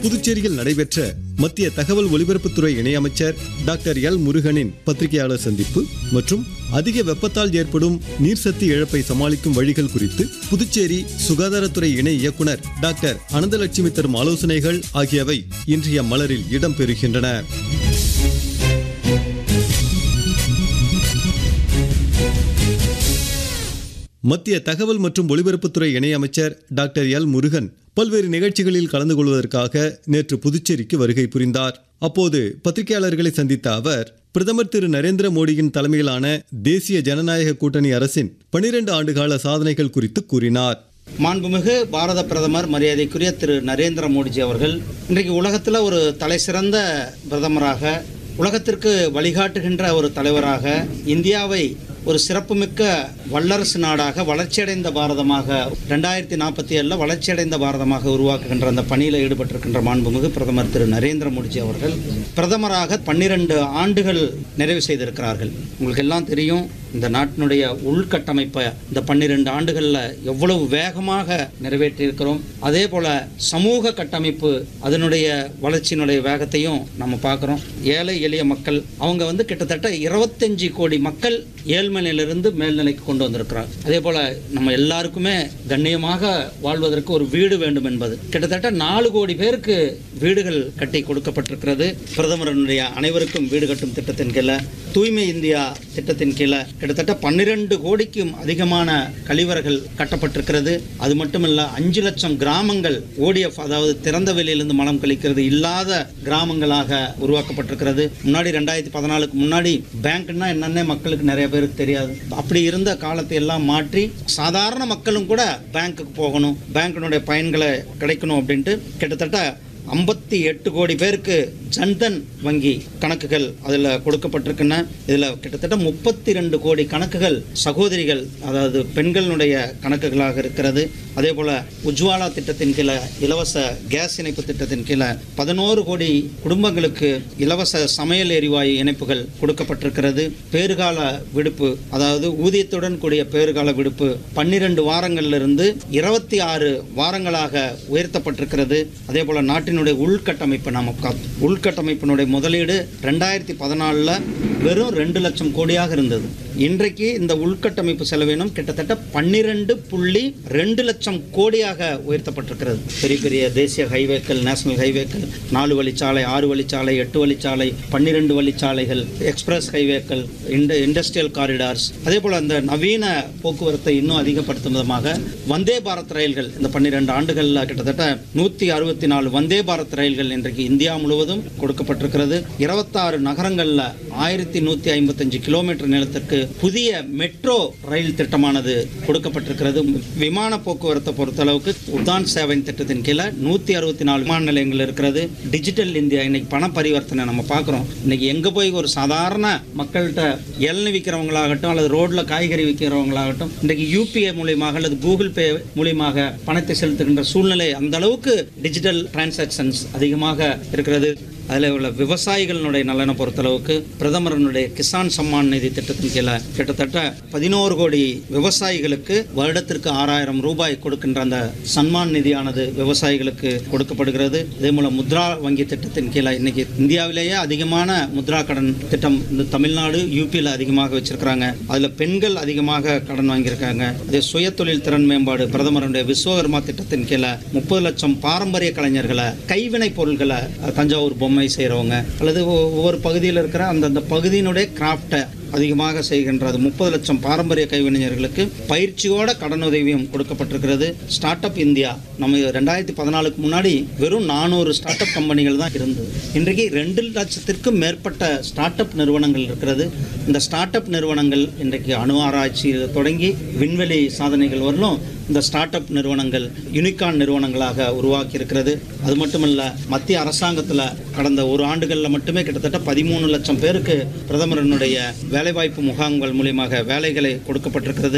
புதுச்சேரியில் நடைபெற்ற மத்திய தகவல் ஒலிபரப்புத்துறை இணையமைச்சர் டாக்டர் எல் முருகனின் பத்திரிகையாளர் சந்திப்பு மற்றும் அதிக வெப்பத்தால் ஏற்படும் நீர்சத்து இழப்பை சமாளிக்கும் வழிகள் குறித்து புதுச்சேரி சுகாதாரத்துறை இணை இயக்குனர் டாக்டர் அனந்தலட்சுமி தரும் ஆலோசனைகள் ஆகியவை இன்றைய மலரில் இடம்பெறுகின்றன மத்திய தகவல் மற்றும் ஒலிபரப்புத்துறை இணையமைச்சர் டாக்டர் எல் முருகன் பல்வேறு நிகழ்ச்சிகளில் கலந்து கொள்வதற்காக நேற்று புதுச்சேரிக்கு வருகை புரிந்தார் அப்போது பத்திரிகையாளர்களை சந்தித்த அவர் பிரதமர் திரு நரேந்திர மோடியின் தலைமையிலான தேசிய ஜனநாயக கூட்டணி அரசின் பனிரெண்டு ஆண்டுகால சாதனைகள் குறித்து கூறினார் மாண்புமிகு பாரத பிரதமர் மரியாதைக்குரிய திரு நரேந்திர மோடிஜி அவர்கள் இன்றைக்கு உலகத்தில் ஒரு தலை சிறந்த பிரதமராக உலகத்திற்கு வழிகாட்டுகின்ற ஒரு தலைவராக இந்தியாவை ஒரு சிறப்புமிக்க வல்லரசு நாடாக வளர்ச்சியடைந்த பாரதமாக ரெண்டாயிரத்தி நாற்பத்தி ஏழில் வளர்ச்சியடைந்த பாரதமாக உருவாக்குகின்ற அந்த பணியில் ஈடுபட்டிருக்கின்ற மாண்புமிகு பிரதமர் திரு நரேந்திர மோடிஜி அவர்கள் பிரதமராக பன்னிரண்டு ஆண்டுகள் நிறைவு செய்திருக்கிறார்கள் உங்களுக்கு எல்லாம் தெரியும் இந்த நாட்டினுடைய உள்கட்டமைப்பை இந்த பன்னிரெண்டு ஆண்டுகளில் எவ்வளவு வேகமாக நிறைவேற்றியிருக்கிறோம் அதே போல் சமூக கட்டமைப்பு அதனுடைய வளர்ச்சியினுடைய வேகத்தையும் நம்ம பார்க்குறோம் ஏழை எளிய மக்கள் அவங்க வந்து கிட்டத்தட்ட இருபத்தஞ்சி கோடி மக்கள் ஏழ்மையிலிருந்து மேல்நிலைக்கு கொண்டு வந்திருக்கிறார் அதே போல் நம்ம எல்லாருக்குமே கண்ணியமாக வாழ்வதற்கு ஒரு வீடு வேண்டும் என்பது கிட்டத்தட்ட நாலு கோடி பேருக்கு வீடுகள் கட்டி கொடுக்கப்பட்டிருக்கிறது பிரதமரனுடைய அனைவருக்கும் வீடு கட்டும் திட்டத்தின் கீழே தூய்மை இந்தியா திட்டத்தின் கீழே கிட்டத்தட்ட பன்னிரெண்டு கோடிக்கும் அதிகமான கழிவறைகள் கட்டப்பட்டிருக்கிறது அது மட்டுமல்ல அஞ்சு லட்சம் கிராமங்கள் ஓடிஎஃப் அதாவது திறந்த வெளியிலிருந்து மலம் கழிக்கிறது இல்லாத கிராமங்களாக உருவாக்கப்பட்டிருக்கிறது முன்னாடி ரெண்டாயிரத்தி பதினாலுக்கு முன்னாடி பேங்க்னா என்னன்னே மக்களுக்கு நிறைய பேருக்கு தெரியாது அப்படி இருந்த காலத்தை எல்லாம் மாற்றி சாதாரண மக்களும் கூட பேங்க்குக்கு போகணும் பேங்கினுடைய பயன்களை கிடைக்கணும் அப்படின்ட்டு கிட்டத்தட்ட ஐம்பத்தி எட்டு கோடி பேருக்கு ஜன்தன் வங்கி கணக்குகள் அதில் கொடுக்கப்பட்டிருக்கின்றன இதில் கிட்டத்தட்ட முப்பத்தி ரெண்டு கோடி கணக்குகள் சகோதரிகள் அதாவது பெண்களுடைய கணக்குகளாக இருக்கிறது அதே போல் உஜ்வாலா திட்டத்தின் கீழே இலவச கேஸ் இணைப்பு திட்டத்தின் கீழே பதினோரு கோடி குடும்பங்களுக்கு இலவச சமையல் எரிவாயு இணைப்புகள் கொடுக்கப்பட்டிருக்கிறது பேறுகால விடுப்பு அதாவது ஊதியத்துடன் கூடிய பேறுகால விடுப்பு பன்னிரண்டு வாரங்களிலிருந்து இருபத்தி ஆறு வாரங்களாக உயர்த்தப்பட்டிருக்கிறது அதே போல் நாட்டினுடைய உள்கட்டமைப்பு நாம் பார்த்தோம் உள்கட்டமைப்பினுடைய முதலீடு ரெண்டாயிரத்தி பதினாலில் வெறும் ரெண்டு லட்சம் கோடியாக இருந்தது இன்றைக்கு இந்த உள்கட்டமைப்பு செலவினம் கிட்டத்தட்ட பன்னிரெண்டு புள்ளி ரெண்டு லட்சம் கோடியாக உயர்த்தப்பட்டிருக்கிறது பெரிய பெரிய தேசிய ஹைவேக்கள் நேஷனல் ஹைவேக்கள் நாலு வழிச்சாலை ஆறு வழிச்சாலை எட்டு வழிச்சாலை பன்னிரெண்டு வழிச்சாலைகள் எக்ஸ்பிரஸ் ஹைவேக்கள் இண்ட இண்டஸ்ட்ரியல் காரிடார்ஸ் அதே போல் அந்த நவீன போக்குவரத்தை இன்னும் அதிகப்படுத்தும் விதமாக வந்தே பாரத் ரயில்கள் இந்த பன்னிரெண்டு ஆண்டுகளில் கிட்டத்தட்ட நூற்றி அறுபத்தி நாலு வந்தே பாரத் ரயில்கள் இன்றைக்கு இந்தியா முழுவதும் கொடுக்கப்பட்டிருக்கிறது இருபத்தாறு நகரங்களில் ஆயிரத்தி நூற்றி ஐம்பத்தஞ்சு கிலோமீட்டர் நிலத்திற்கு புதிய மெட்ரோ ரயில் திட்டமானது கொடுக்கப்பட்டிருக்கிறது விமான போக்குவரத்தை பொறுத்தளவுக்கு உதான் சேவை திட்டத்தின் கீழே நூற்றி அறுபத்தி நாலு விமான நிலையங்கள் இருக்கிறது டிஜிட்டல் இந்தியா இன்னைக்கு பண பரிவர்த்தனை நம்ம பார்க்குறோம் இன்னைக்கு எங்கே போய் ஒரு சாதாரண மக்கள்கிட்ட இளநி விற்கிறவங்களாகட்டும் அல்லது ரோட்டில் காய்கறி விற்கிறவங்களாகட்டும் இன்றைக்கு யூபிஐ மூலியமாக அல்லது கூகுள் பே மூலியமாக பணத்தை செலுத்துகின்ற சூழ்நிலை அந்த அளவுக்கு டிஜிட்டல் டிரான்சாக்ஷன்ஸ் அதிகமாக இருக்கிறது அதில் உள்ள விவசாயிகளினுடைய நலனை பொறுத்தளவுக்கு பிரதமரனுடைய கிசான் சம்மான் நிதி திட்டத்தின் கீழே கிட்டத்தட்ட பதினோரு கோடி விவசாயிகளுக்கு வருடத்திற்கு ஆறாயிரம் ரூபாய் கொடுக்கின்ற அந்த சன்மான் நிதியானது விவசாயிகளுக்கு கொடுக்கப்படுகிறது அதே மூலம் முத்ரா வங்கி திட்டத்தின் கீழே இன்னைக்கு இந்தியாவிலேயே அதிகமான முத்ரா கடன் திட்டம் இந்த தமிழ்நாடு யூபியில் அதிகமாக வச்சிருக்கிறாங்க அதில் பெண்கள் அதிகமாக கடன் வாங்கியிருக்காங்க அதே சுய தொழில் திறன் மேம்பாடு பிரதமருடைய விஸ்வகர்மா திட்டத்தின் கீழே முப்பது லட்சம் பாரம்பரிய கலைஞர்களை கைவினை பொருள்களை தஞ்சாவூர் பொம்மை செய்கிறவங்க அல்லது ஒ- ஒவ்வொரு பகுதியில் இருக்கிற அந்தந்த பகுதியினுடைய கிராஃப்டை அதிகமாக செய்கின்றது முப்பது லட்சம் பாரம்பரிய கைவினைஞர்களுக்கு பயிற்சியோட கடனுதவியும் கொடுக்கப்பட்டிருக்கிறது ஸ்டார்ட் அப் இந்தியா நம்ம ரெண்டாயிரத்தி பதினாலுக்கு முன்னாடி வெறும் நானூறு ஸ்டார்ட் அப் கம்பெனிகள் தான் இருந்தது இன்றைக்கு ரெண்டு லட்சத்திற்கும் மேற்பட்ட ஸ்டார்ட் அப் நிறுவனங்கள் இருக்கிறது இந்த ஸ்டார்ட் அப் நிறுவனங்கள் இன்றைக்கு அணு ஆராய்ச்சி தொடங்கி விண்வெளி சாதனைகள் வரலும் இந்த ஸ்டார்ட் அப் நிறுவனங்கள் யூனிகான் நிறுவனங்களாக உருவாக்கி இருக்கிறது அது மட்டுமல்ல மத்திய அரசாங்கத்தில் கடந்த ஒரு ஆண்டுகளில் மட்டுமே கிட்டத்தட்ட பதிமூணு லட்சம் பேருக்கு பிரதமரனுடைய வேலைவாய்ப்பு முகாம்கள் மூலியமாக வேலைகளை கொடுக்கப்பட்டிருக்கிறது